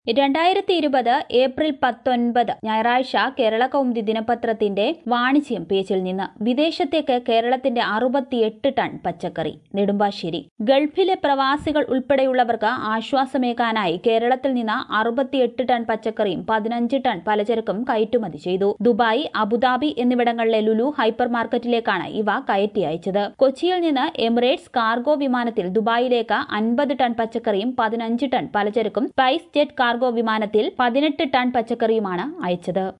രണ്ടായിരത്തി ഇരുപത് ഏപ്രിൽ പത്തൊൻപത് ഞായറാഴ്ച കേരള കൗമുദി ദിനപത്രത്തിന്റെ വാണിജ്യം പേജിൽ നിന്ന് വിദേശത്തേക്ക് കേരളത്തിന്റെ അറുപത്തിയെട്ട് ടൺ പച്ചക്കറി നെടുമ്പാശ്ശേരി ഗൾഫിലെ പ്രവാസികൾ ഉൾപ്പെടെയുള്ളവർക്ക് ആശ്വാസമേകാനായി കേരളത്തിൽ നിന്ന് അറുപത്തിയെട്ട് ടൺ പച്ചക്കറിയും പതിനഞ്ച് ടൺ പലചരക്കും കയറ്റുമതി ചെയ്തു ദുബായ് അബുദാബി എന്നിവിടങ്ങളിലെ ലുലു ഹൈപ്പർ മാർക്കറ്റിലേക്കാണ് ഇവ കയറ്റി അയച്ചത് കൊച്ചിയിൽ നിന്ന് എമിറേറ്റ്സ് കാർഗോ വിമാനത്തിൽ ദുബായിലേക്ക് അൻപത് ടൺ പച്ചക്കറിയും പതിനഞ്ച് ടൺ പലചരക്കും സ്പൈസ് ജെറ്റ് കാർഗോ വിമാനത്തിൽ പതിനെട്ട് ടൺ പച്ചക്കറിയുമാണ് അയച്ചത്